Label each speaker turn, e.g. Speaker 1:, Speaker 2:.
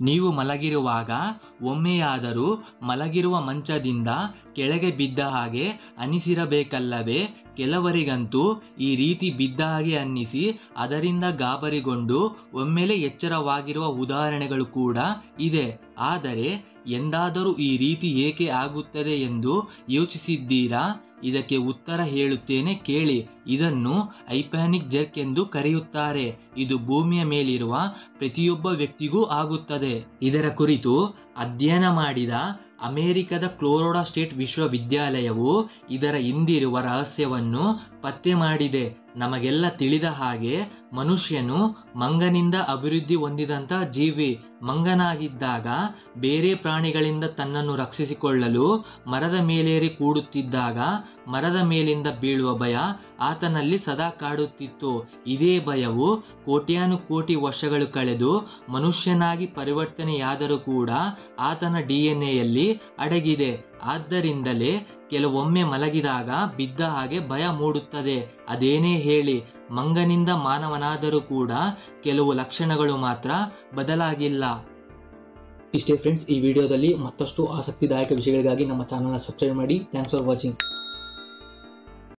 Speaker 1: ನೀವು ಮಲಗಿರುವಾಗ ಒಮ್ಮೆಯಾದರೂ ಮಲಗಿರುವ ಮಂಚದಿಂದ ಕೆಳಗೆ ಬಿದ್ದ ಹಾಗೆ ಅನಿಸಿರಬೇಕಲ್ಲವೇ ಕೆಲವರಿಗಂತೂ ಈ ರೀತಿ ಬಿದ್ದ ಹಾಗೆ ಅನ್ನಿಸಿ ಅದರಿಂದ ಗಾಬರಿಗೊಂಡು ಒಮ್ಮೆಲೆ ಎಚ್ಚರವಾಗಿರುವ ಉದಾಹರಣೆಗಳು ಕೂಡ ಇದೆ ಆದರೆ ಎಂದಾದರೂ ಈ ರೀತಿ ಏಕೆ ಆಗುತ್ತದೆ ಎಂದು ಯೋಚಿಸಿದ್ದೀರಾ ಇದಕ್ಕೆ ಉತ್ತರ ಹೇಳುತ್ತೇನೆ ಕೇಳಿ ಇದನ್ನು ಐಪ್ಯಾನಿಕ್ ಜರ್ಕ್ ಎಂದು ಕರೆಯುತ್ತಾರೆ ಇದು ಭೂಮಿಯ ಮೇಲಿರುವ ಪ್ರತಿಯೊಬ್ಬ ವ್ಯಕ್ತಿಗೂ ಆಗುತ್ತದೆ ಇದರ ಕುರಿತು ಅಧ್ಯಯನ ಮಾಡಿದ ಅಮೆರಿಕದ ಕ್ಲೋರೋಡಾ ಸ್ಟೇಟ್ ವಿಶ್ವವಿದ್ಯಾಲಯವು ಇದರ ಹಿಂದಿರುವ ರಹಸ್ಯವನ್ನು ಪತ್ತೆ ಮಾಡಿದೆ ನಮಗೆಲ್ಲ ತಿಳಿದ ಹಾಗೆ ಮನುಷ್ಯನು ಮಂಗನಿಂದ ಅಭಿವೃದ್ಧಿ ಹೊಂದಿದಂಥ ಜೀವಿ ಮಂಗನಾಗಿದ್ದಾಗ ಬೇರೆ ಪ್ರಾಣಿಗಳಿಂದ ತನ್ನನ್ನು ರಕ್ಷಿಸಿಕೊಳ್ಳಲು ಮರದ ಮೇಲೇರಿ ಕೂಡುತ್ತಿದ್ದಾಗ ಮರದ ಮೇಲಿಂದ ಬೀಳುವ ಭಯ ಆತನಲ್ಲಿ ಸದಾ ಕಾಡುತ್ತಿತ್ತು ಇದೇ ಭಯವು ಕೋಟ್ಯಾನು ಕೋಟಿ ವರ್ಷಗಳು ಕಳೆದು ಮನುಷ್ಯನಾಗಿ ಪರಿವರ್ತನೆಯಾದರೂ ಕೂಡ ಆತನ ಡಿ ಎನ್ ಎಯಲ್ಲಿ ಅಡಗಿದೆ ಆದ್ದರಿಂದಲೇ ಕೆಲವೊಮ್ಮೆ ಮಲಗಿದಾಗ ಬಿದ್ದ ಹಾಗೆ ಭಯ ಮೂಡುತ್ತದೆ ಅದೇನೇ ಹೇಳಿ ಮಂಗನಿಂದ ಮಾನವನಾದರೂ ಕೂಡ ಕೆಲವು ಲಕ್ಷಣಗಳು ಮಾತ್ರ ಬದಲಾಗಿಲ್ಲ ಇಷ್ಟೇ ಫ್ರೆಂಡ್ಸ್ ಈ ವಿಡಿಯೋದಲ್ಲಿ ಮತ್ತಷ್ಟು ಆಸಕ್ತಿದಾಯಕ ವಿಷಯಗಳಿಗಾಗಿ ನಮ್ಮ ಚಾನಲ್ನ ಸಬ್ಸ್ಕ್ರೈಬ್ ಮಾಡಿ ಥ್ಯಾಂಕ್ಸ್ ಫಾರ್ ವಾಚಿಂಗ್